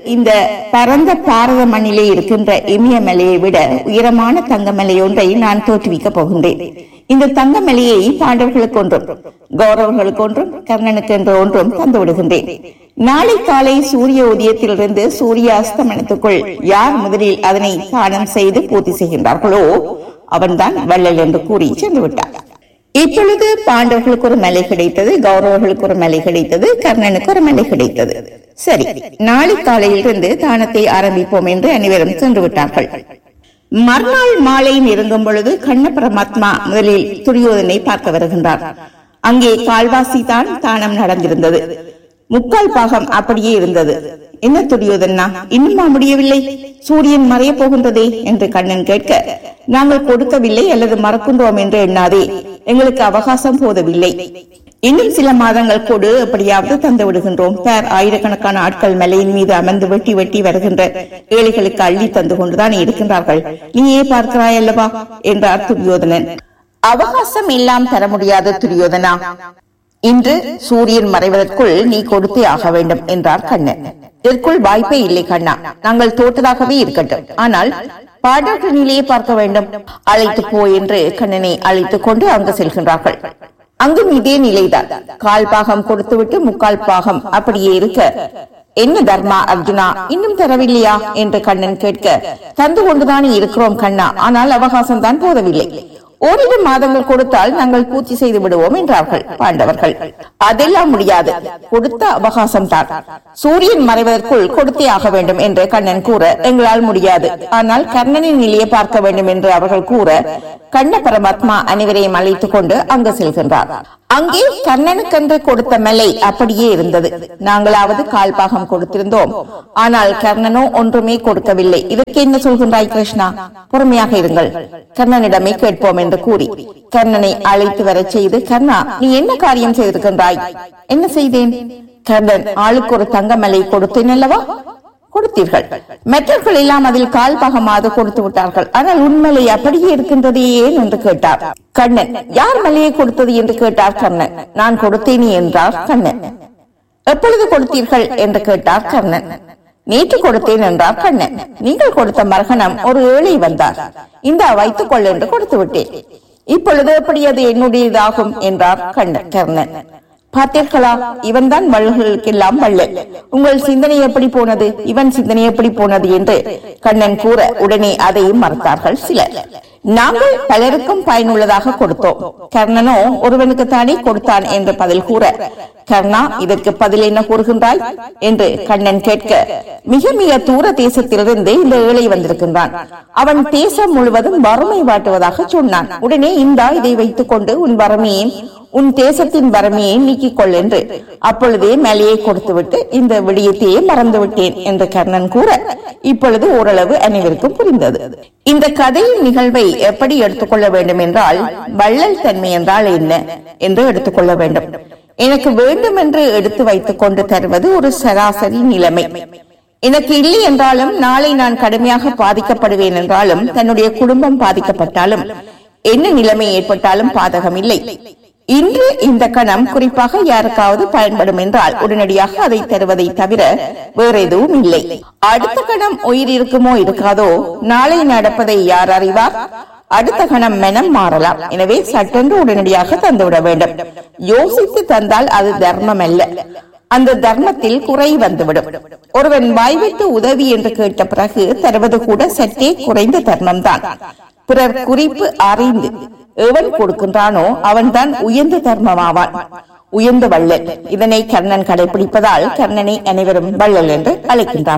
இந்த பரந்த பாரத மண்ணிலே இருக்கின்ற இமயமலையை விட உயரமான தங்கமலை ஒன்றை நான் தோற்றுவிக்கப் போகின்றேன் இந்த தங்கமலையை பாண்டவர்களுக்கு ஒன்றும் கௌரவர்களுக்கு ஒன்றும் கர்ணனுக்கு என்று ஒன்றும் தந்து விடுகின்றேன் நாளை காலை சூரிய உதயத்திலிருந்து சூரிய அஸ்தமனத்துக்குள் யார் முதலில் அதனை தானம் செய்து பூர்த்தி செய்கின்றார்களோ அவன்தான் வள்ளல் என்று கூறி சென்று விட்டார் இப்பொழுது பாண்டவர்களுக்கு ஒரு மலை கிடைத்தது கௌரவர்களுக்கு ஒரு மலை கிடைத்தது கர்ணனுக்கு ஒரு மலை கிடைத்தது சரி நாளை காலையிலிருந்து தானத்தை ஆரம்பிப்போம் என்று அனைவரும் சென்று விட்டார்கள் மறுநாள் மாலை நெருங்கும் பொழுது கண்ண பரமாத்மா முதலில் துரியோதனை பார்க்க வருகின்றார் அங்கே கால்வாசி தான் தானம் நடந்திருந்தது முக்கால் பாகம் அப்படியே இருந்தது என்ன துரியோதனா இன்னுமா முடியவில்லை சூரியன் மறைய போகின்றதே என்று கண்ணன் கேட்க நாங்கள் கொடுக்கவில்லை அல்லது மறக்கின்றோம் என்று எண்ணாதே எங்களுக்கு அவகாசம் போதவில்லை இன்னும் சில மாதங்கள் கொடு எப்படியாவது தந்து விடுகின்றோம் பேர் ஆயிரக்கணக்கான ஆட்கள் மலையின் மீது அமர்ந்து வெட்டி வெட்டி வருகின்ற ஏழைகளுக்கு அள்ளி தந்து கொண்டுதான் இருக்கின்றார்கள் நீயே பார்க்கிறாய் அல்லவா என்றார் துரியோதனன் அவகாசம் எல்லாம் தர முடியாத துரியோதனா இன்று சூரியன் மறைவதற்குள் நீ கொடுத்தே ஆக வேண்டும் என்றார் கண்ணன் இதற்குள் வாய்ப்பே இல்லை கண்ணா நாங்கள் தோற்றதாகவே இருக்கட்டும் ஆனால் பாடல்கள் நிலையை பார்க்க வேண்டும் அழைத்து போ என்று கண்ணனை அழைத்துக் கொண்டு அங்கு செல்கின்றார்கள் அங்கும் இதே நிலைதான் கால் பாகம் கொடுத்துவிட்டு முக்கால் பாகம் அப்படியே இருக்க என்ன தர்மா அர்ஜுனா இன்னும் தரவில்லையா என்று கண்ணன் கேட்க தந்து கொண்டுதானே இருக்கிறோம் கண்ணா ஆனால் அவகாசம் தான் போதவில்லை ஓரிரு மாதங்கள் கொடுத்தால் நாங்கள் பூர்த்தி செய்து விடுவோம் என்றார்கள் பாண்டவர்கள் அதெல்லாம் முடியாது கொடுத்த அவகாசம் தான் சூரியன் மறைவதற்குள் கொடுத்தே ஆக வேண்டும் என்று கண்ணன் கூற எங்களால் முடியாது ஆனால் கர்ணனின் நிலையை பார்க்க வேண்டும் என்று அவர்கள் கூற கண்ண பரமாத்மா அனைவரையும் அழைத்துக் கொண்டு அங்கு செல்கின்றார் அங்கே கர்ணனுக்கென்று கொடுத்த மலை அப்படியே இருந்தது நாங்களாவது கால் பாகம் கொடுத்திருந்தோம் ஆனால் கர்ணனோ ஒன்றுமே கொடுக்கவில்லை இதற்கு என்ன சொல்கின்றாய் கிருஷ்ணா பொறுமையாக இருங்கள் கர்ணனிடமே கேட்போம் என்று கூறி கர்ணனை அழைத்து வரச் செய்து கர்ணா நீ என்ன காரியம் செய்திருக்கின்றாய் என்ன செய்தேன் கர்ணன் ஆளுக்கு ஒரு தங்கமலை கொடுத்தேன் அல்லவா கொடுத்தீர்கள் மற்றவர்கள் எல்லாம் அதில் கால் பாகமாவது கொடுத்து விட்டார்கள் ஆனால் உண்மையை அப்படியே இருக்கின்றதே ஏன் என்று கேட்டார் கண்ணன் யார் மலையை கொடுத்தது என்று கேட்டார் கண்ணன் நான் கொடுத்தேனே என்றார் கண்ணன் எப்பொழுது கொடுத்தீர்கள் என்று கேட்டார் கண்ணன் நேற்று கொடுத்தேன் என்றார் கண்ணன் நீங்கள் கொடுத்த மரகணம் ஒரு ஏழை வந்தார் இந்த வைத்துக் கொள் என்று கொடுத்து விட்டேன் இப்பொழுது எப்படி அது என்னுடையதாகும் என்றார் கண்ணன் கர்ணன் பார்த்தீர்களா இவன் தான் வள்ளல்களுக்கெல்லாம் வள்ளல் உங்கள் சிந்தனை எப்படி போனது இவன் சிந்தனை எப்படி போனது என்று கண்ணன் கூற உடனே அதையும் மறுத்தார்கள் சிலர் நாங்கள் பலருக்கும் பயனுள்ளதாக கொடுத்தோம் கர்ணனோ ஒருவனுக்கு தானே கொடுத்தான் என்று பதில் கூற கர்ணா இதற்கு பதில் என்ன கூறுகின்றாய் என்று கண்ணன் கேட்க மிக மிக தூர தேசத்திலிருந்து இந்த ஏழை வந்திருக்கின்றான் அவன் தேசம் முழுவதும் வறுமை வாட்டுவதாக சொன்னான் உடனே இந்தா இதை வைத்துக் கொண்டு உன் வறுமையை உன் தேசத்தின் வறுமையை நீக்கிக் கொள் என்று அப்பொழுதே மலையை கொடுத்துவிட்டு இந்த விடயத்தையே மறந்து விட்டேன் என்று கர்ணன் கூற இப்பொழுது ஓரளவு அனைவருக்கும் புரிந்தது இந்த கதையின் நிகழ்வை எப்படி எடுத்துக்கொள்ள வேண்டும் என்றால் வள்ளல் தன்மை என்றால் என்ன என்று எடுத்துக்கொள்ள வேண்டும் எனக்கு வேண்டும் என்று எடுத்து வைத்துக் கொண்டு தருவது ஒரு சராசரி நிலைமை எனக்கு இல்லை என்றாலும் நாளை நான் கடுமையாக பாதிக்கப்படுவேன் என்றாலும் தன்னுடைய குடும்பம் பாதிக்கப்பட்டாலும் என்ன நிலைமை ஏற்பட்டாலும் பாதகம் இல்லை இன்று இந்த கணம் குறிப்பாக யாருக்காவது பயன்படும் என்றால் உடனடியாக அதை தருவதை தவிர வேற எதுவும் இல்லை அடுத்த கணம் உயிர் இருக்குமோ இருக்காதோ நாளை நடப்பதை யார் அறிவார் அடுத்த கணம் மனம் மாறலாம் எனவே சட்டென்று உடனடியாக தந்துவிட வேண்டும் யோசித்து தந்தால் அது தர்மம் அல்ல அந்த தர்மத்தில் குறை வந்துவிடும் ஒருவன் வாய்விட்டு உதவி என்று கேட்ட பிறகு தருவது கூட சற்றே குறைந்த தர்மம்தான் பிறர் குறிப்பு அறிந்து எவன் கொடுக்கின்றானோ அவன்தான் உயர்ந்த தர்மமாவான் உயர்ந்த வள்ளல் இதனை கர்ணன் கடைபிடிப்பதால் கர்ணனை அனைவரும் வள்ளல் என்று அழைக்கின்றார்